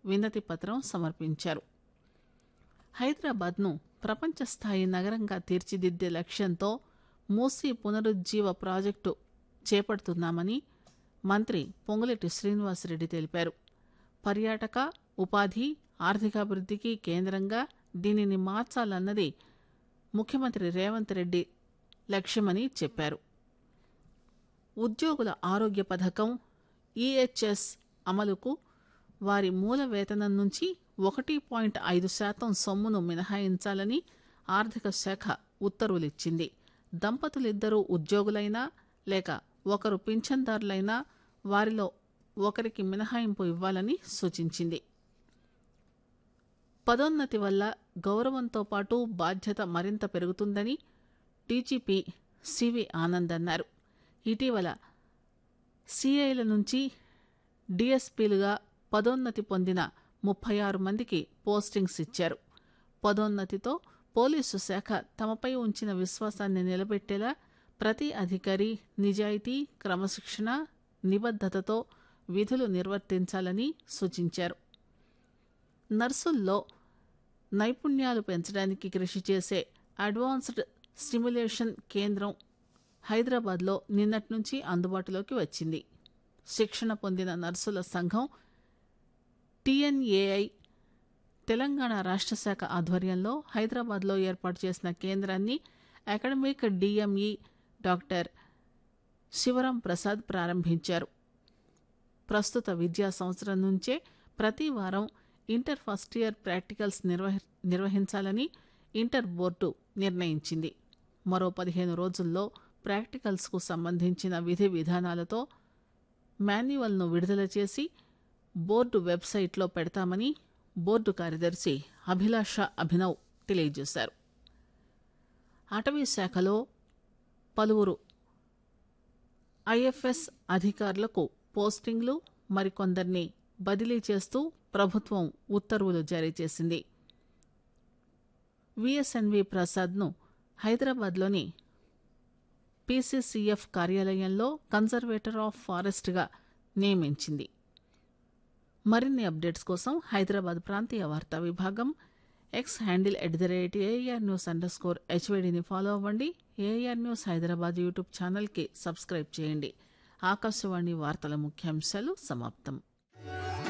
వినతి పత్రం సమర్పించారు హైదరాబాద్ను ప్రపంచ స్థాయి నగరంగా తీర్చిదిద్దే లక్ష్యంతో మూసీ పునరుజ్జీవ ప్రాజెక్టు చేపడుతున్నామని మంత్రి పొంగులేటి శ్రీనివాసరెడ్డి తెలిపారు పర్యాటక ఉపాధి ఆర్థికాభివృద్ధికి కేంద్రంగా దీనిని మార్చాలన్నది ముఖ్యమంత్రి రేవంత్ రెడ్డి లక్ష్యమని చెప్పారు ఉద్యోగుల ఆరోగ్య పథకం ఈహెచ్ఎస్ అమలుకు వారి మూల వేతనం నుంచి ఒకటి పాయింట్ ఐదు శాతం సొమ్మును మినహాయించాలని ఆర్థిక శాఖ ఉత్తర్వులిచ్చింది దంపతులిద్దరూ ఉద్యోగులైనా లేక ఒకరు పింఛన్దారులైనా వారిలో ఒకరికి మినహాయింపు ఇవ్వాలని సూచించింది పదోన్నతి వల్ల గౌరవంతో పాటు బాధ్యత మరింత పెరుగుతుందని డీజీపీ సివి ఆనంద్ అన్నారు ఇటీవల సిఐల నుంచి డిఎస్పీలుగా పదోన్నతి పొందిన ముప్పై ఆరు మందికి పోస్టింగ్స్ ఇచ్చారు పదోన్నతితో పోలీసు శాఖ తమపై ఉంచిన విశ్వాసాన్ని నిలబెట్టేలా ప్రతి అధికారి నిజాయితీ క్రమశిక్షణ నిబద్ధతతో విధులు నిర్వర్తించాలని సూచించారు నర్సుల్లో నైపుణ్యాలు పెంచడానికి కృషి చేసే అడ్వాన్స్డ్ స్టిమ్యులేషన్ కేంద్రం హైదరాబాద్లో నిన్నటి నుంచి అందుబాటులోకి వచ్చింది శిక్షణ పొందిన నర్సుల సంఘం టీఎన్ఏఐ తెలంగాణ రాష్ట్ర శాఖ ఆధ్వర్యంలో హైదరాబాద్లో ఏర్పాటు చేసిన కేంద్రాన్ని academic DME doctor Sivaram Prasad ప్రారంభించారు ప్రస్తుత విద్యా సంవత్సరం నుంచే ప్రతి వారం ఇంటర్ ఫస్ట్ ఇయర్ ప్రాక్టికల్స్ నిర్వహి నిర్వహించాలని ఇంటర్ బోర్డు నిర్ణయించింది మరో పదిహేను రోజుల్లో ప్రాక్టికల్స్కు సంబంధించిన విధి విధానాలతో మాన్యువల్ను విడుదల చేసి బోర్డు వెబ్సైట్లో పెడతామని బోర్డు కార్యదర్శి అభిలాష అభినవ్ తెలియజేశారు అటవీ శాఖలో పలువురు ఐఎఫ్ఎస్ అధికారులకు పోస్టింగ్లు మరికొందరిని బదిలీ చేస్తూ ప్రభుత్వం ఉత్తర్వులు జారీ చేసింది విఎస్ఎన్వి ప్రసాద్ను హైదరాబాద్లోని పీసీసీఎఫ్ కార్యాలయంలో కన్జర్వేటర్ ఆఫ్ ఫారెస్ట్గా నియమించింది మరిన్ని అప్డేట్స్ కోసం హైదరాబాద్ ప్రాంతీయ వార్తా విభాగం X handle at the rate AR news underscore స్కోర్ హెచ్వైడిని ఫాలో అవ్వండి ఏఆర్ న్యూస్ హైదరాబాద్ యూట్యూబ్ ఛానల్కి సబ్స్క్రైబ్ చేయండి ఆకాశవాణి వార్తల ముఖ్యాంశాలు సమాప్తం